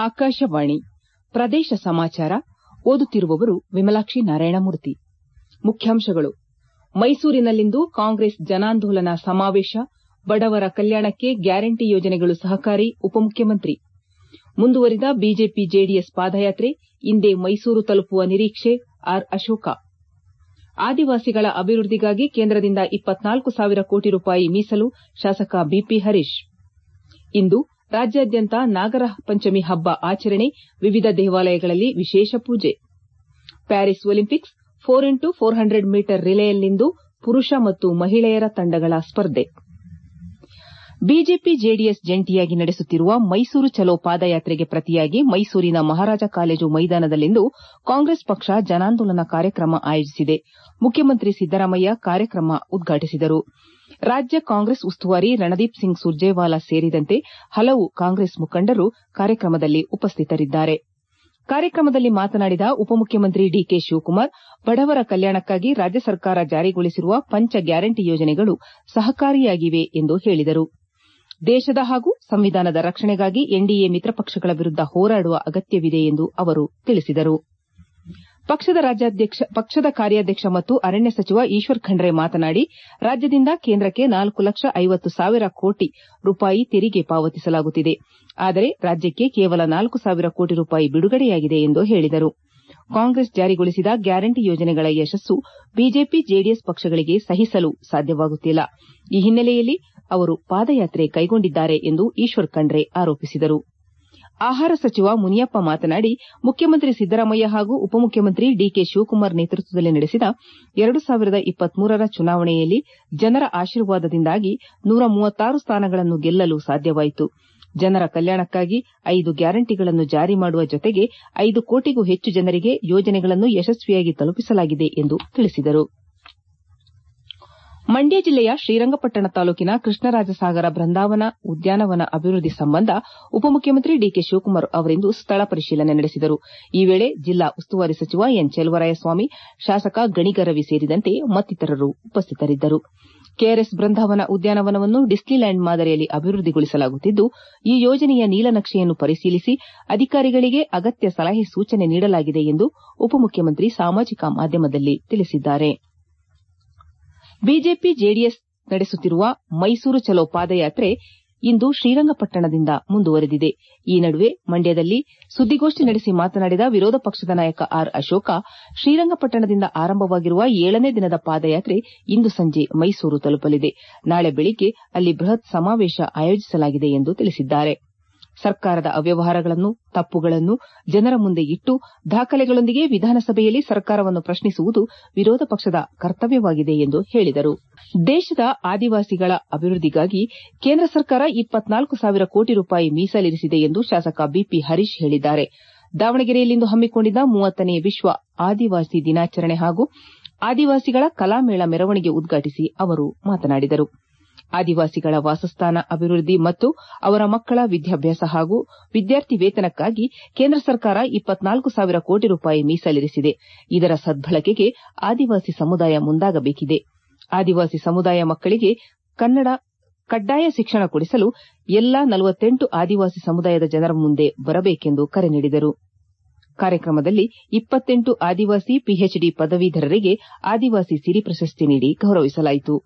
ಆಕಾಶವಾಣಿ ಪ್ರದೇಶ ಸಮಾಚಾರ ಓದುತ್ತಿರುವವರು ವಿಮಲಾಕ್ಷಿ ನಾರಾಯಣಮೂರ್ತಿ ಮುಖ್ಯಾಂಶಗಳು ಮೈಸೂರಿನಲ್ಲಿಂದು ಕಾಂಗ್ರೆಸ್ ಜನಾಂದೋಲನ ಸಮಾವೇಶ ಬಡವರ ಕಲ್ಯಾಣಕ್ಕೆ ಗ್ಯಾರಂಟಿ ಯೋಜನೆಗಳು ಸಹಕಾರಿ ಉಪಮುಖ್ಯಮಂತ್ರಿ ಮುಂದುವರಿದ ಬಿಜೆಪಿ ಜೆಡಿಎಸ್ ಪಾದಯಾತ್ರೆ ಇಂದೇ ಮೈಸೂರು ತಲುಪುವ ನಿರೀಕ್ಷೆ ಆರ್ ಅಶೋಕ ಆದಿವಾಸಿಗಳ ಅಭಿವೃದ್ದಿಗಾಗಿ ಕೇಂದ್ರದಿಂದ ಸಾವಿರ ಕೋಟಿ ರೂಪಾಯಿ ಮೀಸಲು ಶಾಸಕ ಬಿಪಿ ಹರೀಶ್ ಇಂದು ರಾಜ್ಯಾದ್ಯಂತ ನಾಗರ ಪಂಚಮಿ ಹಬ್ಬ ಆಚರಣೆ ವಿವಿಧ ದೇವಾಲಯಗಳಲ್ಲಿ ವಿಶೇಷ ಪೂಜೆ Paris Olympics four into four hundred metre ರಿಲೆಯಲ್ಲಿಂದು ಪುರುಷ ಮತ್ತು ಮಹಿಳೆಯರ ತಂಡಗಳ ಸ್ಪರ್ಧೆ ಬಿಜೆಪಿ ಜೆಡಿಎಸ್ ಜಂಟಿಯಾಗಿ ನಡೆಸುತ್ತಿರುವ ಮೈಸೂರು ಚಲೋ ಪಾದಯಾತ್ರೆಗೆ ಪ್ರತಿಯಾಗಿ ಮೈಸೂರಿನ ಮಹಾರಾಜ ಕಾಲೇಜು ಮೈದಾನದಲ್ಲಿಂದು ಕಾಂಗ್ರೆಸ್ ಪಕ್ಷ ಜನಾಂದೋಲನ ಕಾರ್ಯಕ್ರಮ ಆಯೋಜಿಸಿದೆ ಮುಖ್ಯಮಂತ್ರಿ ಸಿದ್ದರಾಮಯ್ಯ ಕಾರ್ಯಕ್ರಮ ಉದ್ಘಾಟಿಸಿದರು ರಾಜ್ಯ ಕಾಂಗ್ರೆಸ್ ಉಸ್ತುವಾರಿ ರಣದೀಪ್ ಸಿಂಗ್ ಸುರ್ಜೇವಾಲಾ ಸೇರಿದಂತೆ ಹಲವು ಕಾಂಗ್ರೆಸ್ ಮುಖಂಡರು ಕಾರ್ಯಕ್ರಮದಲ್ಲಿ ಉಪಸ್ಥಿತರಿದ್ದಾರೆ ಕಾರ್ಯಕ್ರಮದಲ್ಲಿ ಮಾತನಾಡಿದ ಉಪಮುಖ್ಯಮಂತ್ರಿ ಡಿಕೆ ಶಿವಕುಮಾರ್ ಬಡವರ ಕಲ್ಯಾಣಕ್ಕಾಗಿ ರಾಜ್ಯ ಸರ್ಕಾರ ಜಾರಿಗೊಳಿಸಿರುವ ಪಂಚ ಗ್ಯಾರಂಟಿ ಯೋಜನೆಗಳು ಸಹಕಾರಿಯಾಗಿವೆ ಎಂದು ಹೇಳಿದರು ದೇಶದ ಹಾಗೂ ಸಂವಿಧಾನದ ರಕ್ಷಣೆಗಾಗಿ ಎನ್ಡಿಎ ಮಿತ್ರ ಪಕ್ಷಗಳ ವಿರುದ್ದ ಹೋರಾಡುವ ಅಗತ್ಯವಿದೆ ಎಂದು ಅವರು ತಿಳಿಸಿದರು ಪಕ್ಷದ ಕಾರ್ಯಾಧ್ಯಕ್ಷ ಮತ್ತು ಅರಣ್ಯ ಸಚಿವ ಈಶ್ವರ್ ಖಂಡ್ರೆ ಮಾತನಾಡಿ ರಾಜ್ಯದಿಂದ ಕೇಂದ್ರಕ್ಕೆ ನಾಲ್ಕು ಲಕ್ಷ ಐವತ್ತು ಸಾವಿರ ಕೋಟಿ ರೂಪಾಯಿ ತೆರಿಗೆ ಪಾವತಿಸಲಾಗುತ್ತಿದೆ ಆದರೆ ರಾಜ್ಯಕ್ಕೆ ಕೇವಲ ನಾಲ್ಕು ಸಾವಿರ ಕೋಟಿ ರೂಪಾಯಿ ಬಿಡುಗಡೆಯಾಗಿದೆ ಎಂದು ಹೇಳಿದರು ಕಾಂಗ್ರೆಸ್ ಜಾರಿಗೊಳಿಸಿದ ಗ್ಯಾರಂಟಿ ಯೋಜನೆಗಳ ಯಶಸ್ಸು ಬಿಜೆಪಿ ಜೆಡಿಎಸ್ ಪಕ್ಷಗಳಿಗೆ ಸಹಿಸಲು ಸಾಧ್ಯವಾಗುತ್ತಿಲ್ಲ ಈ ಹಿನ್ನೆಲೆಯಲ್ಲಿ ಅವರು ಪಾದಯಾತ್ರೆ ಕೈಗೊಂಡಿದ್ದಾರೆ ಎಂದು ಈಶ್ವರ್ ಖಂಡ್ರೆ ಆರೋಪಿಸಿದರು ಆಹಾರ ಸಚಿವ ಮುನಿಯಪ್ಪ ಮಾತನಾಡಿ ಮುಖ್ಯಮಂತ್ರಿ ಸಿದ್ದರಾಮಯ್ಯ ಹಾಗೂ ಉಪಮುಖ್ಯಮಂತ್ರಿ ಡಿಕೆ ಶಿವಕುಮಾರ್ ನೇತೃತ್ವದಲ್ಲಿ ನಡೆಸಿದ ಎರಡು ಸಾವಿರದ ಇಪ್ಪತ್ಮೂರರ ಚುನಾವಣೆಯಲ್ಲಿ ಜನರ ಆಶೀರ್ವಾದದಿಂದಾಗಿ ನೂರ ಮೂವತ್ತಾರು ಸ್ಥಾನಗಳನ್ನು ಗೆಲ್ಲಲು ಸಾಧ್ಯವಾಯಿತು ಜನರ ಕಲ್ಯಾಣಕ್ಕಾಗಿ ಐದು ಗ್ಯಾರಂಟಿಗಳನ್ನು ಜಾರಿ ಮಾಡುವ ಜೊತೆಗೆ ಐದು ಕೋಟಿಗೂ ಹೆಚ್ಚು ಜನರಿಗೆ ಯೋಜನೆಗಳನ್ನು ಯಶಸ್ವಿಯಾಗಿ ತಲುಪಿಸಲಾಗಿದೆ ಎಂದು ತಿಳಿಸಿದರು ಮಂಡ್ಯ ಜಿಲ್ಲೆಯ ಶ್ರೀರಂಗಪಟ್ಟಣ ತಾಲೂಕಿನ ಕೃಷ್ಣರಾಜಸಾಗರ ಬೃಂದಾವನ ಉದ್ಯಾನವನ ಅಭಿವೃದ್ದಿ ಸಂಬಂಧ ಉಪಮುಖ್ಯಮಂತ್ರಿ ಡಿಕೆ ಶಿವಕುಮಾರ್ ಅವರಿಂದು ಸ್ಥಳ ಪರಿಶೀಲನೆ ನಡೆಸಿದರು ಈ ವೇಳೆ ಜಿಲ್ಲಾ ಉಸ್ತುವಾರಿ ಸಚಿವ ಎನ್ ಚೆಲುವರಾಯಸ್ವಾಮಿ ಶಾಸಕ ಗಣಿಗ ರವಿ ಸೇರಿದಂತೆ ಮತ್ತಿತರರು ಉಪಸ್ಥಿತರಿದ್ದರು ಕೆಆರ್ಎಸ್ ಬೃಂದಾವನ ಉದ್ಯಾನವನವನ್ನು ಡಿಸ್ನಿಲ್ಯಾಂಡ್ ಮಾದರಿಯಲ್ಲಿ ಅಭಿವೃದ್ದಿಗೊಳಿಸಲಾಗುತ್ತಿದ್ದು ಈ ಯೋಜನೆಯ ನೀಲನಕ್ಷೆಯನ್ನು ಪರಿಶೀಲಿಸಿ ಅಧಿಕಾರಿಗಳಿಗೆ ಅಗತ್ಯ ಸಲಹೆ ಸೂಚನೆ ನೀಡಲಾಗಿದೆ ಎಂದು ಉಪಮುಖ್ಯಮಂತ್ರಿ ಸಾಮಾಜಿಕ ಮಾಧ್ಯಮದಲ್ಲಿ ತಿಳಿಸಿದ್ದಾರೆ ಬಿಜೆಪಿ ಜೆಡಿಎಸ್ ನಡೆಸುತ್ತಿರುವ ಮೈಸೂರು ಚಲೋ ಪಾದಯಾತ್ರೆ ಇಂದು ಶ್ರೀರಂಗಪಟ್ಟಣದಿಂದ ಮುಂದುವರೆದಿದೆ ಈ ನಡುವೆ ಮಂಡ್ಯದಲ್ಲಿ ಸುದ್ದಿಗೋಷ್ಠಿ ನಡೆಸಿ ಮಾತನಾಡಿದ ವಿರೋಧ ಪಕ್ಷದ ನಾಯಕ ಆರ್ ಅಶೋಕ ಶ್ರೀರಂಗಪಟ್ಟಣದಿಂದ ಆರಂಭವಾಗಿರುವ ಏಳನೇ ದಿನದ ಪಾದಯಾತ್ರೆ ಇಂದು ಸಂಜೆ ಮೈಸೂರು ತಲುಪಲಿದೆ ನಾಳೆ ಬೆಳಿಗ್ಗೆ ಅಲ್ಲಿ ಬೃಹತ್ ಸಮಾವೇಶ ಆಯೋಜಿಸಲಾಗಿದೆ ಎಂದು ತಿಳಿಸಿದ್ದಾರೆ ಸರ್ಕಾರದ ಅವ್ಯವಹಾರಗಳನ್ನು ತಪ್ಪುಗಳನ್ನು ಜನರ ಮುಂದೆ ಇಟ್ಟು ದಾಖಲೆಗಳೊಂದಿಗೆ ವಿಧಾನಸಭೆಯಲ್ಲಿ ಸರ್ಕಾರವನ್ನು ಪ್ರಶ್ನಿಸುವುದು ವಿರೋಧ ಪಕ್ಷದ ಕರ್ತವ್ಯವಾಗಿದೆ ಎಂದು ಹೇಳಿದರು ದೇಶದ ಆದಿವಾಸಿಗಳ ಅಭಿವೃದ್ದಿಗಾಗಿ ಕೇಂದ್ರ ಸರ್ಕಾರ ಇಪ್ಪತ್ನಾಲ್ಕು ಸಾವಿರ ಕೋಟಿ ರೂಪಾಯಿ ಮೀಸಲಿರಿಸಿದೆ ಎಂದು ಶಾಸಕ ಬಿಪಿ ಹರೀಶ್ ಹೇಳಿದ್ದಾರೆ ದಾವಣಗೆರೆಯಲ್ಲಿಂದು ಹಮ್ಮಿಕೊಂಡಿದ್ದ ಮೂವತ್ತನೇ ವಿಶ್ವ ಆದಿವಾಸಿ ದಿನಾಚರಣೆ ಹಾಗೂ ಆದಿವಾಸಿಗಳ ಕಲಾಮೇಳ ಮೆರವಣಿಗೆ ಉದ್ಘಾಟಿಸಿ ಅವರು ಮಾತನಾಡಿದರು ಆದಿವಾಸಿಗಳ ವಾಸಸ್ಥಾನ ಅಭಿವೃದ್ದಿ ಮತ್ತು ಅವರ ಮಕ್ಕಳ ವಿದ್ಯಾಭ್ಯಾಸ ಹಾಗೂ ವಿದ್ಯಾರ್ಥಿ ವೇತನಕ್ಕಾಗಿ ಕೇಂದ್ರ ಸರ್ಕಾರ ಇಪ್ಪತ್ನಾಲ್ಕು ಸಾವಿರ ಕೋಟಿ ರೂಪಾಯಿ ಮೀಸಲಿರಿಸಿದೆ ಇದರ ಸದ್ಬಳಕೆಗೆ ಆದಿವಾಸಿ ಸಮುದಾಯ ಮುಂದಾಗಬೇಕಿದೆ ಆದಿವಾಸಿ ಸಮುದಾಯ ಮಕ್ಕಳಿಗೆ ಕನ್ನಡ ಕಡ್ಡಾಯ ಶಿಕ್ಷಣ ಕೊಡಿಸಲು ಎಲ್ಲಾ ನಲವತ್ತೆಂಟು ಆದಿವಾಸಿ ಸಮುದಾಯದ ಜನರ ಮುಂದೆ ಬರಬೇಕೆಂದು ಕರೆ ನೀಡಿದರು ಕಾರ್ಯಕ್ರಮದಲ್ಲಿ ಇಪ್ಪತ್ತೆಂಟು ಆದಿವಾಸಿ ಪಿಎಚ್ಡಿ ಪದವೀಧರರಿಗೆ ಆದಿವಾಸಿ ಸಿರಿ ಪ್ರಶಸ್ತಿ ನೀಡಿ ಗೌರವಿಸಲಾಯಿತು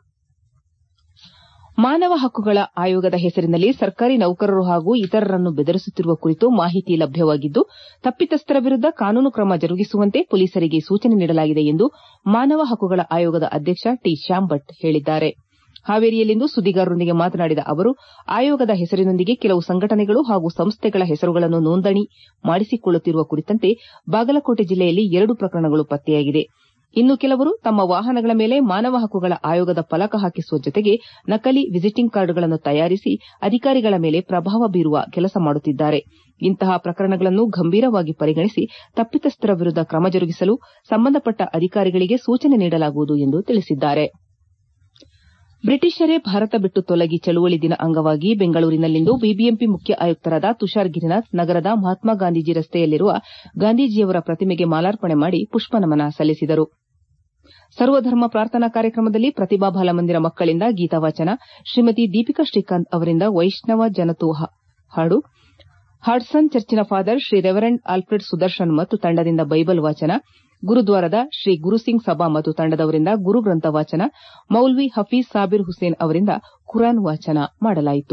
ಮಾನವ ಹಕ್ಕುಗಳ ಆಯೋಗದ ಹೆಸರಿನಲ್ಲಿ ಸರ್ಕಾರಿ ನೌಕರರು ಹಾಗೂ ಇತರರನ್ನು ಬೆದರಿಸುತ್ತಿರುವ ಕುರಿತು ಮಾಹಿತಿ ಲಭ್ಯವಾಗಿದ್ದು ತಪ್ಪಿತಸ್ಥರ ವಿರುದ್ದ ಕಾನೂನು ಕ್ರಮ ಜರುಗಿಸುವಂತೆ ಪೊಲೀಸರಿಗೆ ಸೂಚನೆ ನೀಡಲಾಗಿದೆ ಎಂದು ಮಾನವ ಹಕ್ಕುಗಳ ಆಯೋಗದ ಅಧ್ಯಕ್ಷ ಟಿ ಶ್ಯಾಮ್ ಭಟ್ ಹೇಳಿದ್ದಾರೆ ಹಾವೇರಿಯಲ್ಲಿಂದು ಸುದ್ದಿಗಾರರೊಂದಿಗೆ ಮಾತನಾಡಿದ ಅವರು ಆಯೋಗದ ಹೆಸರಿನೊಂದಿಗೆ ಕೆಲವು ಸಂಘಟನೆಗಳು ಹಾಗೂ ಸಂಸ್ಥೆಗಳ ಹೆಸರುಗಳನ್ನು ನೋಂದಣಿ ಮಾಡಿಸಿಕೊಳ್ಳುತ್ತಿರುವ ಕುರಿತಂತೆ ಬಾಗಲಕೋಟೆ ಜಿಲ್ಲೆಯಲ್ಲಿ ಎರಡು ಪ್ರಕರಣಗಳು ಪತ್ತೆಯಾಗಿದೆ ಇನ್ನು ಕೆಲವರು ತಮ್ಮ ವಾಹನಗಳ ಮೇಲೆ ಮಾನವ ಹಕ್ಕುಗಳ ಆಯೋಗದ ಫಲಕ ಹಾಕಿಸುವ ಜೊತೆಗೆ ನಕಲಿ ವಿಸಿಟಿಂಗ್ ಕಾರ್ಡ್ಗಳನ್ನು ತಯಾರಿಸಿ ಅಧಿಕಾರಿಗಳ ಮೇಲೆ ಪ್ರಭಾವ ಬೀರುವ ಕೆಲಸ ಮಾಡುತ್ತಿದ್ದಾರೆ ಇಂತಹ ಪ್ರಕರಣಗಳನ್ನು ಗಂಭೀರವಾಗಿ ಪರಿಗಣಿಸಿ ತಪ್ಪಿತಸ್ಥರ ವಿರುದ್ದ ಕ್ರಮ ಜರುಗಿಸಲು ಸಂಬಂಧಪಟ್ಟ ಅಧಿಕಾರಿಗಳಿಗೆ ಸೂಚನೆ ನೀಡಲಾಗುವುದು ಎಂದು ತಿಳಿಸಿದ್ದಾರೆ ಬ್ರಿಟಿಷರೇ ಭಾರತ ಬಿಟ್ಟು ತೊಲಗಿ ಚಳವಳಿ ದಿನ ಅಂಗವಾಗಿ ಬೆಂಗಳೂರಿನಲ್ಲಿಂದು ಬಿಬಿಎಂಪಿ ಮುಖ್ಯ ಆಯುಕ್ತರಾದ ತುಷಾರ್ ಗಿರಿನಾಥ್ ನಗರದ ಮಹಾತ್ಮ ಗಾಂಧೀಜಿ ರಸ್ತೆಯಲ್ಲಿರುವ ಗಾಂಧೀಜಿಯವರ ಪ್ರತಿಮೆಗೆ ಮಾಲಾರ್ಪಣೆ ಮಾಡಿ ಪುಷ್ಪನಮನ ಸಲ್ಲಿಸಿದರು ಸರ್ವಧರ್ಮ ಪ್ರಾರ್ಥನಾ ಕಾರ್ಯಕ್ರಮದಲ್ಲಿ ಪ್ರತಿಭಾ ಬಾಲಮಂದಿರ ಮಕ್ಕಳಿಂದ ಗೀತಾವಾಚನ ಶ್ರೀಮತಿ ದೀಪಿಕಾ ಶ್ರೀಕಾಂತ್ ಅವರಿಂದ ವೈಷ್ಣವ ಜನತೋ ಹಾಡು ಹಾಡ್ಸನ್ ಚರ್ಚಿನ father Shri reverend Alfred Sudarshan ಮತ್ತು ತಂಡದಿಂದ ಬೈಬಲ್ ವಾಚನ ಗುರುದ್ವಾರದ ಶ್ರೀ ಗುರುಸಿಂಗ್ ಸಭಾ ಮತ್ತು ತಂಡದವರಿಂದ ಗುರುಗ್ರಂಥ ವಾಚನ ಮೌಲ್ವಿ ಹಫೀಜ್ ಸಾಬಿರ್ ಹುಸೇನ್ ಅವರಿಂದ ಕುರಾನ್ ವಾಚನ ಮಾಡಲಾಯಿತು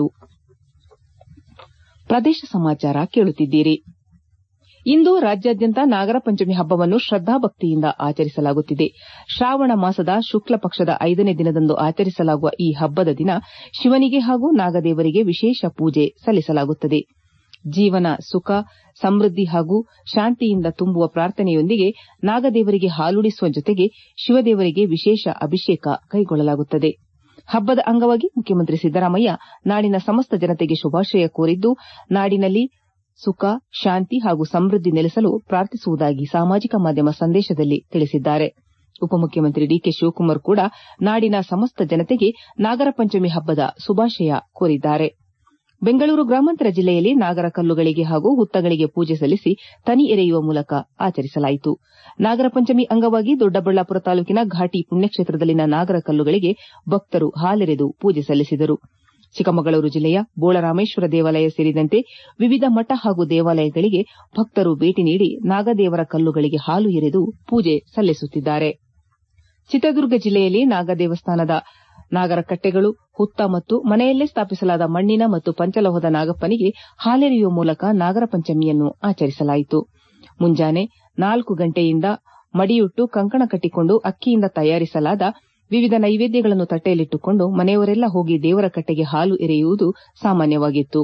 ಪ್ರದೇಶ ಸಮಾಚಾರ ಕೇಳುತ್ತಿದ್ದೀರಿ ಇಂದು ರಾಜ್ಯಾದ್ಯಂತ ನಾಗರ ಪಂಚಮಿ ಹಬ್ಬವನ್ನು ಶ್ರದ್ದಾಭಕ್ತಿಯಿಂದ ಆಚರಿಸಲಾಗುತ್ತಿದೆ ಶ್ರಾವಣ ಮಾಸದ ಶುಕ್ಲ ಪಕ್ಷದ ಐದನೇ ದಿನದಂದು ಆಚರಿಸಲಾಗುವ ಈ ಹಬ್ಬದ ದಿನ ಶಿವನಿಗೆ ಹಾಗೂ ನಾಗದೇವರಿಗೆ ವಿಶೇಷ ಪೂಜೆ ಸಲ್ಲಿಸಲಾಗುತ್ತದೆ ಜೀವನ ಸುಖ ಸಮೃದ್ಧಿ ಹಾಗೂ ಶಾಂತಿಯಿಂದ ತುಂಬುವ ಪ್ರಾರ್ಥನೆಯೊಂದಿಗೆ ನಾಗದೇವರಿಗೆ ಹಾಲುಣಿಸುವ ಜೊತೆಗೆ ಶಿವದೇವರಿಗೆ ವಿಶೇಷ ಅಭಿಷೇಕ ಕೈಗೊಳ್ಳಲಾಗುತ್ತದೆ ಹಬ್ಬದ ಅಂಗವಾಗಿ ಮುಖ್ಯಮಂತ್ರಿ ಸಿದ್ದರಾಮಯ್ಯ ನಾಡಿನ ಸಮಸ್ತ ಜನತೆಗೆ ಶುಭಾಶಯ ಕೋರಿದ್ದು ನಾಡಿನಲ್ಲಿ ಸುಖ ಶಾಂತಿ ಹಾಗೂ ಸಮೃದ್ಧಿ ನೆಲೆಸಲು ಪ್ರಾರ್ಥಿಸುವುದಾಗಿ ಸಾಮಾಜಿಕ ಮಾಧ್ಯಮ ಸಂದೇಶದಲ್ಲಿ ತಿಳಿಸಿದ್ದಾರೆ ಉಪಮುಖ್ಯಮಂತ್ರಿ ಡಿಕೆ ಶಿವಕುಮಾರ್ ಕೂಡ ನಾಡಿನ ಸಮಸ್ತ ಜನತೆಗೆ ನಾಗರ ಪಂಚಮಿ ಹಬ್ಬದ ಶುಭಾಶಯ ಕೋರಿದ್ದಾರೆ ಬೆಂಗಳೂರು ಗ್ರಾಮಾಂತರ ಜಿಲ್ಲೆಯಲ್ಲಿ ನಾಗರ ಕಲ್ಲುಗಳಿಗೆ ಹಾಗೂ ಹುತ್ತಗಳಿಗೆ ಪೂಜೆ ಸಲ್ಲಿಸಿ ತನಿ ಎರೆಯುವ ಮೂಲಕ ಆಚರಿಸಲಾಯಿತು ನಾಗರ ಪಂಚಮಿ ಅಂಗವಾಗಿ ದೊಡ್ಡಬಳ್ಳಾಪುರ ತಾಲೂಕಿನ ಘಾಟಿ ಪುಣ್ಯಕ್ಷೇತ್ರದಲ್ಲಿನ ನಾಗರ ಕಲ್ಲುಗಳಿಗೆ ಭಕ್ತರು ಹಾಲೆರೆದು ಪೂಜೆ ಸಲ್ಲಿಸಿದರು ಚಿಕ್ಕಮಗಳೂರು ಜಿಲ್ಲೆಯ ಬೋಳರಾಮೇಶ್ವರ ದೇವಾಲಯ ಸೇರಿದಂತೆ ವಿವಿಧ ಮಠ ಹಾಗೂ ದೇವಾಲಯಗಳಿಗೆ ಭಕ್ತರು ಭೇಟಿ ನೀಡಿ ನಾಗದೇವರ ಕಲ್ಲುಗಳಿಗೆ ಹಾಲು ಎರೆದು ಪೂಜೆ ಸಲ್ಲಿಸುತ್ತಿದ್ದಾರೆ ಚಿತ್ರದುರ್ಗ ಜಿಲ್ಲೆಯಲ್ಲಿ ನಾಗ ದೇವಸ್ಥಾನದ ನಾಗರ ಕಟ್ಟೆಗಳು ಹುತ್ತ ಮತ್ತು ಮನೆಯಲ್ಲೇ ಸ್ಥಾಪಿಸಲಾದ ಮಣ್ಣಿನ ಮತ್ತು ಪಂಚಲೋಹದ ನಾಗಪ್ಪನಿಗೆ ಹಾಲೆರೆಯುವ ಮೂಲಕ ನಾಗರ ಪಂಚಮಿಯನ್ನು ಆಚರಿಸಲಾಯಿತು ಮುಂಜಾನೆ ನಾಲ್ಕು ಗಂಟೆಯಿಂದ ಮಡಿಯುಟ್ಟು ಕಂಕಣ ಕಟ್ಟಿಕೊಂಡು ಅಕ್ಕಿಯಿಂದ ತಯಾರಿಸಲಾದ ವಿವಿಧ ನೈವೇದ್ಯಗಳನ್ನು ತಟ್ಟೆಯಲ್ಲಿಟ್ಟುಕೊಂಡು ಮನೆಯವರೆಲ್ಲ ಹೋಗಿ ದೇವರ ಕಟ್ಟೆಗೆ ಹಾಲು ಎರೆಯುವುದು ಸಾಮಾನ್ಯವಾಗಿತ್ತು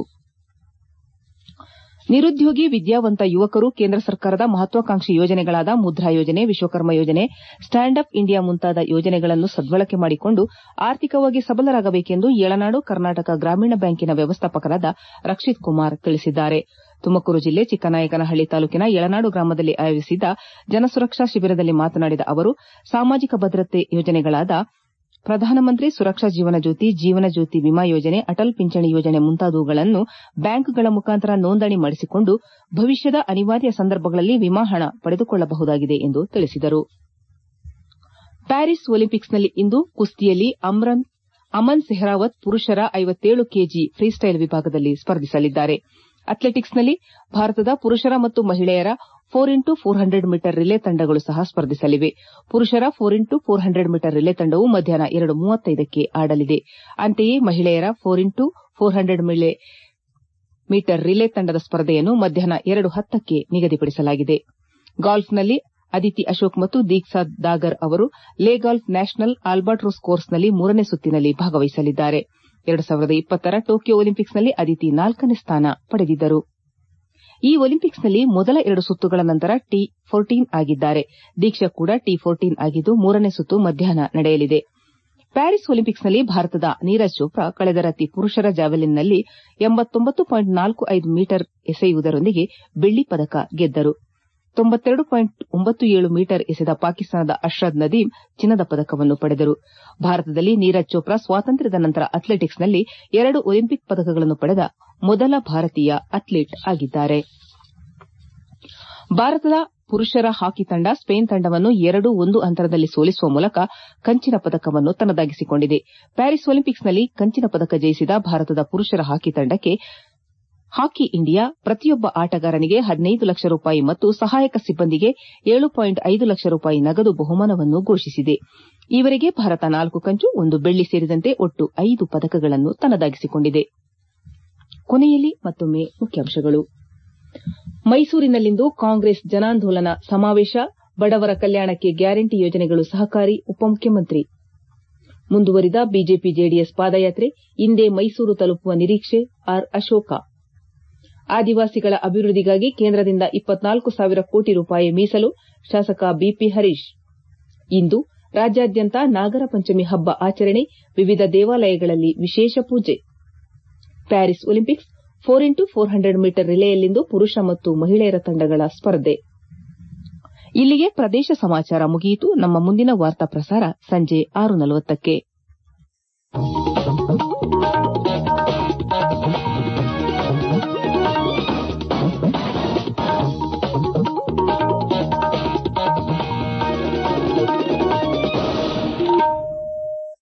ನಿರುದ್ಯೋಗಿ ವಿದ್ಯಾವಂತ ಯುವಕರು ಕೇಂದ್ರ ಸರ್ಕಾರದ ಮಹತ್ವಾಕಾಂಕ್ಷಿ ಯೋಜನೆಗಳಾದ ಮುದ್ರಾ ಯೋಜನೆ ವಿಶ್ವಕರ್ಮ ಯೋಜನೆ ಸ್ಟ್ಯಾಂಡ್ ಅಪ್ ಇಂಡಿಯಾ ಮುಂತಾದ ಯೋಜನೆಗಳನ್ನು ಸದ್ಬಳಕೆ ಮಾಡಿಕೊಂಡು ಆರ್ಥಿಕವಾಗಿ ಸಬಲರಾಗಬೇಕೆಂದು ಯಳನಾಡು ಕರ್ನಾಟಕ ಗ್ರಾಮೀಣ ಬ್ಯಾಂಕಿನ ವ್ಯವಸ್ಥಾಪಕರಾದ ರಕ್ಷಿತ್ ಕುಮಾರ್ ತಿಳಿಸಿದ್ದಾರೆ ತುಮಕೂರು ಜಿಲ್ಲೆ ಚಿಕ್ಕನಾಯಕನಹಳ್ಳಿ ತಾಲೂಕಿನ ಯಳನಾಡು ಗ್ರಾಮದಲ್ಲಿ ಆಯೋಜಿಸಿದ್ದ ಜನಸುರಕ್ಷಾ ಶಿಬಿರದಲ್ಲಿ ಮಾತನಾಡಿದ ಅವರು ಸಾಮಾಜಿಕ ಭದ್ರತೆ ಯೋಜನೆಗಳಾದ ಪ್ರಧಾನಮಂತ್ರಿ ಸುರಕ್ಷಾ ಜೀವನ ಜ್ಯೋತಿ ಜೀವನ ಜ್ಯೋತಿ ವಿಮಾ ಯೋಜನೆ ಅಟಲ್ ಪಿಂಚಣಿ ಯೋಜನೆ ಮುಂತಾದವುಗಳನ್ನು ಬ್ಯಾಂಕ್ಗಳ ಮುಖಾಂತರ ನೋಂದಣಿ ಮಾಡಿಸಿಕೊಂಡು ಭವಿಷ್ಯದ ಅನಿವಾರ್ಯ ಸಂದರ್ಭಗಳಲ್ಲಿ ವಿಮಾ ಹಣ ಪಡೆದುಕೊಳ್ಳಬಹುದಾಗಿದೆ ಎಂದು ತಿಳಿಸಿದರು ಪ್ಯಾರಿಸ್ ಒಲಿಂಪಿಕ್ಸ್ನಲ್ಲಿ ಇಂದು ಕುಸ್ತಿಯಲ್ಲಿ ಅಮನ್ ಸೆಹ್ರಾವತ್ ಪುರುಷರ ಐವತ್ತೇಳು ಕೆಜಿ ಫ್ರೀಸ್ಟೈಲ್ ವಿಭಾಗದಲ್ಲಿ ಸ್ಪರ್ಧಿಸಲಿದ್ದಾರೆ ಅಥ್ಲೆಟಿಕ್ಸ್ನಲ್ಲಿ ಭಾರತದ ಪುರುಷರ ಮತ್ತು ಮಹಿಳೆಯರ four into four hundred metre relay ತಂಡಗಳು ಸಹ ಸ್ಪರ್ಧಿಸಲಿವೆ ಪುರುಷರ four into four hundred metre relay ತಂಡವು ಮಧ್ಯಾಹ್ನ ಎರಡು ಮೂವತ್ತೈದಕ್ಕೆ ಆಡಲಿದೆ ಅಂತೆಯೇ ಮಹಿಳೆಯರ four into four hundred metre relay ತಂಡದ ಸ್ಪರ್ಧೆಯನ್ನು ಮಧ್ಯಾಹ್ನ ಎರಡು ಹತ್ತಕ್ಕೆ ನಿಗದಿಪಡಿಸಲಾಗಿದೆ ಗಾಲ್ಫ್ನಲ್ಲಿ ಅದಿತಿ ಅಶೋಕ್ ಮತ್ತು ದೀಕ್ಷಾ ದಾಗರ್ ಅವರು ಲೇ ಗಾಲ್ಫ್ ನ್ಯಾಷನಲ್ ಆಲ್ಬಾಟ್ರೋಸ್ ಕೋರ್ಸ್ನಲ್ಲಿ ಮೂರನೇ ಸುತ್ತಿನಲ್ಲಿ ಭಾಗವಹಿಸಲಿದ್ದಾರೆ ಎರಡು ಸಾವಿರದ ಇಪ್ಪತ್ತರ ಟೋಕಿಯೋ ಒಲಿಂಪಿಕ್ಸ್ನಲ್ಲಿ ಅದಿತಿ ನಾಲ್ಕನೇ ಸ್ಥಾನ ಪಡೆದಿದ್ದರು ಈ ಒಲಿಂಪಿಕ್ಸ್ನಲ್ಲಿ ಮೊದಲ ಎರಡು ಸುತ್ತುಗಳ ನಂತರ ಟಿ ಫೋರ್ಟೀನ್ ಆಗಿದ್ದಾರೆ ದೀಕ್ಷಾ ಕೂಡ ಟಿ ಫೋರ್ಟೀನ್ ಆಗಿದ್ದು ಮೂರನೇ ಸುತ್ತು ಮಧ್ಯಾಹ್ನ ನಡೆಯಲಿದೆ ಪ್ಯಾರಿಸ್ ಒಲಿಂಪಿಕ್ಸ್ನಲ್ಲಿ ಭಾರತದ ನೀರಜ್ ಚೋಪ್ರಾ ಕಳೆದ ರಾತ್ರಿ ಪುರುಷರ ಜಾವೆಲಿನ್ನಲ್ಲಿ ಮೀಟರ್ ಎಸೆಯುವುದರೊಂದಿಗೆ ಬೆಳ್ಳಿ ಪದಕ ಗೆದ್ದರು ಮೀಟರ್ ಎಸೆದ ಪಾಕಿಸ್ತಾನದ ಅಶ್ರದ್ ನದೀಮ್ ಚಿನ್ನದ ಪದಕವನ್ನು ಪಡೆದರು ಭಾರತದಲ್ಲಿ ನೀರಜ್ ಚೋಪ್ರಾ ಸ್ವಾತಂತ್ರ್ಯದ ನಂತರ ಅಥ್ಲೆಟಿಕ್ಸ್ನಲ್ಲಿ ಎರಡು ಒಲಿಂಪಿಕ್ ಪದಕಗಳನ್ನು ಪಡೆದ ಮೊದಲ ಭಾರತೀಯ ಅಥ್ಲೀಟ್ ಆಗಿದ್ದಾರೆ ಭಾರತದ ಪುರುಷರ ಹಾಕಿ ತಂಡ ಸ್ಪೇನ್ ತಂಡವನ್ನು ಎರಡು ಒಂದು ಅಂತರದಲ್ಲಿ ಸೋಲಿಸುವ ಮೂಲಕ ಕಂಚಿನ ಪದಕವನ್ನು ತನ್ನದಾಗಿಸಿಕೊಂಡಿದೆ ಪ್ಯಾರಿಸ್ ಒಲಿಂಪಿಕ್ಸ್ನಲ್ಲಿ ಕಂಚಿನ ಪದಕ ಜಯಿಸಿದ ಭಾರತದ ಪುರುಷರ ಹಾಕಿ ತಂಡಕ್ಕೆ ಹಾಕಿ ಇಂಡಿಯಾ ಪ್ರತಿಯೊಬ್ಬ ಆಟಗಾರನಿಗೆ ಹದಿನೈದು ಲಕ್ಷ ರೂಪಾಯಿ ಮತ್ತು ಸಹಾಯಕ ಸಿಬ್ಬಂದಿಗೆ ಏಳು ಪಾಯಿಂಟ್ ಐದು ಲಕ್ಷ ರೂಪಾಯಿ ನಗದು ಬಹುಮಾನವನ್ನು ಘೋಷಿಸಿದೆ ಈವರೆಗೆ ಭಾರತ ನಾಲ್ಕು ಕಂಚು ಒಂದು ಬೆಳ್ಳಿ ಸೇರಿದಂತೆ ಒಟ್ಟು ಐದು ಪದಕಗಳನ್ನು ತನ್ನದಾಗಿಸಿಕೊಂಡಿದೆ ಕೊನೆಯಲ್ಲಿ ಮತ್ತೊಮ್ಮೆ ಮುಖ್ಯಾಂಶಗಳು ಮೈಸೂರಿನಲ್ಲಿಂದು ಕಾಂಗ್ರೆಸ್ ಜನಾಂದೋಲನ ಸಮಾವೇಶ ಬಡವರ ಕಲ್ಯಾಣಕ್ಕೆ ಗ್ಯಾರಂಟಿ ಯೋಜನೆಗಳು ಸಹಕಾರಿ ಉಪಮುಖ್ಯಮಂತ್ರಿ ಮುಂದುವರಿದ ಬಿಜೆಪಿ ಜೆಡಿಎಸ್ ಪಾದಯಾತ್ರೆ ಇಂದೇ ಮೈಸೂರು ತಲುಪುವ ನಿರೀಕ್ಷೆ ಆರ್ ಅಶೋಕ ಆದಿವಾಸಿಗಳ ಅಭಿವೃದ್ದಿಗಾಗಿ ಕೇಂದ್ರದಿಂದ ಇಪ್ಪತ್ನಾಲ್ಕು ಸಾವಿರ ಕೋಟಿ ರೂಪಾಯಿ ಮೀಸಲು ಶಾಸಕ ಬಿಪಿ ಹರೀಶ್ ಇಂದು ರಾಜ್ಯಾದ್ಯಂತ ನಾಗರ ಪಂಚಮಿ ಹಬ್ಬ ಆಚರಣೆ ವಿವಿಧ ದೇವಾಲಯಗಳಲ್ಲಿ ವಿಶೇಷ ಪೂಜೆ Paris Olympics four into four hundred metre ರಿಲೆಯಲ್ಲಿಂದು ಪುರುಷ ಮತ್ತು ಮಹಿಳೆಯರ ತಂಡಗಳ ಸ್ಪರ್ಧೆ ಇಲ್ಲಿಗೆ ಪ್ರದೇಶ ಸಮಾಚಾರ ಮುಗಿಯಿತು ನಮ್ಮ ಮುಂದಿನ ವಾರ್ತಾ ಪ್ರಸಾರ ಸಂಜೆ ಆರು ನಲವತ್ತಕ್ಕೆ